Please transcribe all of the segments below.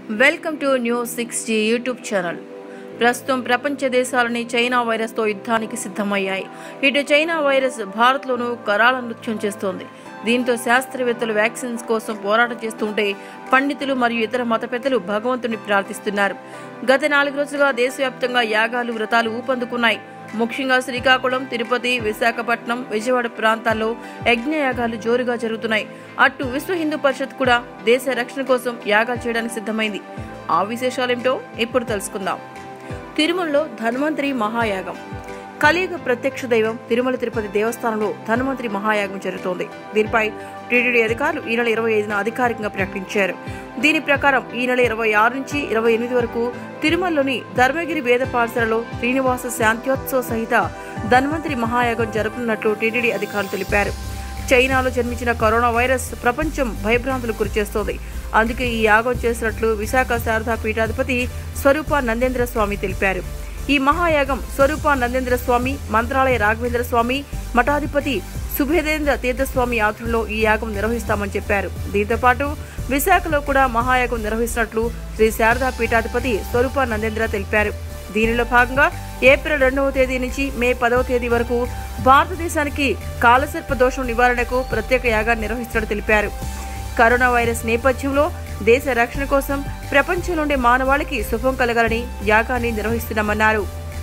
welcome to news six G YouTube channel ప్రస్తుతం ప్రపంచ దేశాలని చైనా వైరస్తో యుద్ధానికి సిద్ధమయ్యాయి ఇటు చైనా వైరస్ భారత్లోనూ కరాళ నృత్యం చేస్తోంది దీంతో శాస్త్రవేత్తలు వ్యాక్సిన్స్ కోసం పోరాటం చేస్తుంటే పండితులు మరియు ఇతర మత పెద్దలు భగవంతుని ప్రార్థిస్తున్నారు గత నాలుగు రోజులుగా దేశవ్యాప్తంగా యాగాలు వ్రతాలు ఊపందుకున్నాయి ముఖ్యంగా శ్రీకాకుళం తిరుపతి విశాఖపట్నం విజయవాడ ప్రాంతాల్లో యజ్ఞయాగాలు జోరుగా జరుగుతున్నాయి అటు విశ్వ హిందూ పరిషత్ కూడా దేశ రక్షణ కోసం యాగాలు చేయడానికి సిద్ధమైంది ఆ విశేషాలేమిటో ఇప్పుడు తెలుసుకుందాం తిరుమలలో ధన్వంతరి మహాయాగం కలియుగ ప్రత్యక్ష దైవం తిరుమల తిరుపతి దేవస్థానంలో ధన్వంతరి మహాయాగం జరుగుతోంది దీనిపై టీటీడీ అధికారులు ఈ నెల ఇరవై ఐదున అధికారికంగా ప్రకటించారు దీని ప్రకారం ఈ నెల ఇరవై ఆరు నుంచి ఇరవై ఎనిమిది వరకు తిరుమలలోని ధర్మగిరి వేద పాఠశాలలో శ్రీనివాస శాంత్యోత్సవ సహిత ధన్వంతరి మహాయాగం జరుపుతున్నట్లు టీటీడీ అధికారులు తెలిపారు చైనాలో జన్మించిన కరోనా వైరస్ ప్రపంచం భయభ్రాంతులకు గురిచేస్తోంది అందుకే ఈ యాగం చేసినట్లు విశాఖ శారదా పీఠాధిపతి స్వరూప నందేంద్ర స్వామి తెలిపారు ఈ మహాయాగం స్వరూప నందేంద్ర స్వామి మంత్రాలయ రాఘవేంద్ర స్వామి మఠాధిపతి సుభేదేంద్ర తీర్థస్వామి ఆధ్వర్యంలో ఈ యాగం నిర్వహిస్తామని చెప్పారు దీంతో పాటు విశాఖలో కూడా మహాయాగం నిర్వహిస్తున్నట్లు శ్రీ శారదా పీఠాధిపతి స్వరూప నందేంద్ర తెలిపారు దీనిలో భాగంగా ఏప్రిల్ రెండవ తేదీ నుంచి మే పదవ తేదీ వరకు భారతదేశానికి కాలసర్ప దోషం నివారణకు ప్రత్యేక యాగాన్ని నిర్వహిస్తున్నట్టు తెలిపారు కరోనా వైరస్ నేపథ్యంలో దేశ రక్షణ కోసం ప్రపంచంలో ఉండే మానవాళికి శుభం కలగాలని యాగాన్ని నిర్వహిస్తున్నామన్నారు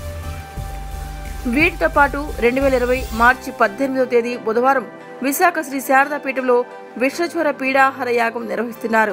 వీటితో పాటు రెండు వేల ఇరవై మార్చి పద్దెనిమిదవ తేదీ బుధవారం విశాఖ శ్రీ శారదాపీఠంలో విశ్వజ్వర పీడాహార యాగం నిర్వహిస్తున్నారు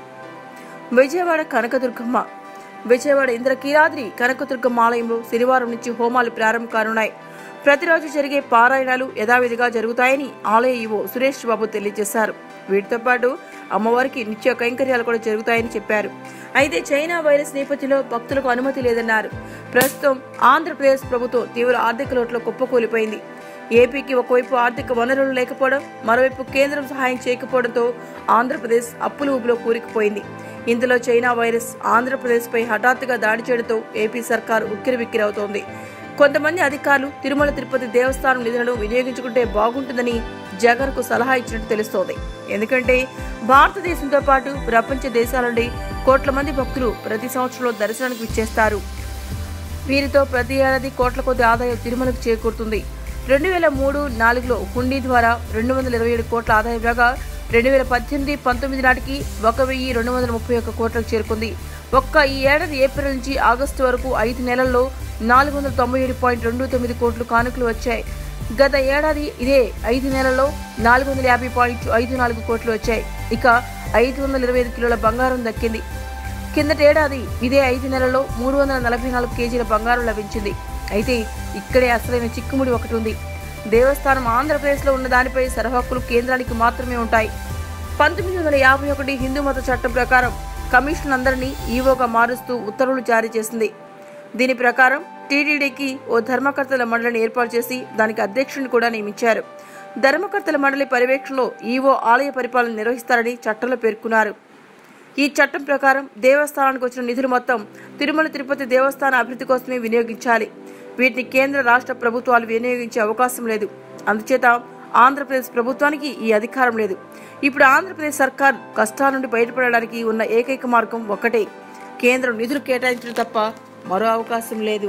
విజయవాడ కనకదుర్గమ్మ విజయవాడ ఇంద్రకీలాద్రి కనకదుర్గమ్మ ఆలయంలో శనివారం నుంచి హోమాలు ప్రారంభం కానున్నాయి ప్రతిరోజు జరిగే పారాయణాలు యథావిధిగా జరుగుతాయని ఆలయ ఈవో సురేష్ బాబు తెలియజేశారు వీటితో పాటు అమ్మవారికి నిత్య కైంకర్యాలు కూడా జరుగుతాయని చెప్పారు అయితే చైనా వైరస్ నేపథ్యంలో భక్తులకు అనుమతి లేదన్నారు ప్రస్తుతం ఆంధ్రప్రదేశ్ ప్రభుత్వం తీవ్ర ఆర్థిక లోటులో కుప్పకూలిపోయింది ఏపీకి ఒకవైపు ఆర్థిక వనరులు లేకపోవడం మరోవైపు కేంద్రం సహాయం చేయకపోవడంతో ఆంధ్రప్రదేశ్ అప్పుల ఊబిలో కూరుకుపోయింది ఇందులో చైనా వైరస్ ఆంధ్రప్రదేశ్పై హఠాత్తుగా దాడి చేయడంతో ఏపీ సర్కార్ ఉక్కిరిబిక్కిరవుతోంది కొంతమంది అధికారులు తిరుమల తిరుపతి దేవస్థానం నిధులను వినియోగించుకుంటే బాగుంటుందని జగన్ కు సలహా ఇచ్చినట్టు తెలుస్తోంది ఎందుకంటే భారతదేశంతో పాటు ప్రపంచ దేశాల నుండి కోట్ల మంది భక్తులు ప్రతి సంవత్సరంలో దర్శనానికి విచ్చేస్తారు వీరితో ప్రతి ఏడాది కోట్ల కొద్ది ఆదాయం తిరుమలకు చేకూరుతుంది రెండు వేల మూడు నాలుగులో హుండీ ద్వారా రెండు వందల ఇరవై ఏడు కోట్ల ఆదాయం రాగా రెండు వేల పద్దెనిమిది పంతొమ్మిది నాటికి ఒక వెయ్యి రెండు వందల ముప్పై ఒక్క కోట్లకు చేరుకుంది ఒక్క ఈ ఏడాది ఏప్రిల్ నుంచి ఆగస్టు వరకు ఐదు నెలల్లో నాలుగు వందల తొంభై ఏడు పాయింట్ రెండు తొమ్మిది కోట్లు కానుకలు వచ్చాయి గత ఏడాది ఇదే ఐదు నెలల్లో నాలుగు వందల యాభై పాయింట్ ఐదు నాలుగు కోట్లు వచ్చాయి ఇక ఐదు వందల ఇరవై ఐదు కిలోల బంగారం దక్కింది కిందటేడాది ఇదే ఐదు నెలల్లో మూడు వందల నలభై నాలుగు కేజీల బంగారం లభించింది అయితే ఇక్కడే అసలైన చిక్కుముడి ఒకటి ఉంది దేవస్థానం ఆంధ్రప్రదేశ్లో ఉన్న దానిపై సరహక్కులు కేంద్రానికి మాత్రమే ఉంటాయి పంతొమ్మిది వందల యాభై ఒకటి హిందూ మత చట్టం ప్రకారం కమిషన్ అందరినీ ఈవోగా మారుస్తూ ఉత్తర్వులు జారీ చేసింది దీని ప్రకారం టీటీడీకి ఓ ధర్మకర్తల మండలిని ఏర్పాటు చేసి దానికి అధ్యక్షుడిని కూడా నియమించారు ధర్మకర్తల మండలి పర్యవేక్షణలో ఈవో ఆలయ పరిపాలన నిర్వహిస్తారని చట్టంలో పేర్కొన్నారు ఈ చట్టం ప్రకారం దేవస్థానానికి వచ్చిన నిధులు మొత్తం తిరుమల తిరుపతి దేవస్థాన అభివృద్ధి కోసమే వినియోగించాలి వీటిని కేంద్ర రాష్ట్ర ప్రభుత్వాలు వినియోగించే అవకాశం లేదు అందుచేత ఆంధ్రప్రదేశ్ ప్రభుత్వానికి ఈ అధికారం లేదు ఇప్పుడు ఆంధ్రప్రదేశ్ సర్కార్ కష్టాల నుండి బయటపడడానికి ఉన్న ఏకైక మార్గం ఒక్కటే కేంద్రం నిధులు కేటాయించడం తప్ప మరో అవకాశం లేదు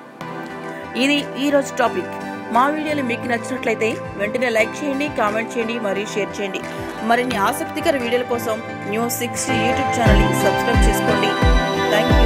ఇది ఈ రోజు టాపిక్ మా వీడియోలు మీకు నచ్చినట్లయితే వెంటనే లైక్ చేయండి కామెంట్ చేయండి మరియు షేర్ చేయండి మరిన్ని ఆసక్తికర వీడియోల కోసం న్యూస్ సిక్స్ యూట్యూబ్ ఛానల్ని సబ్స్క్రైబ్ చేసుకోండి థ్యాంక్ యూ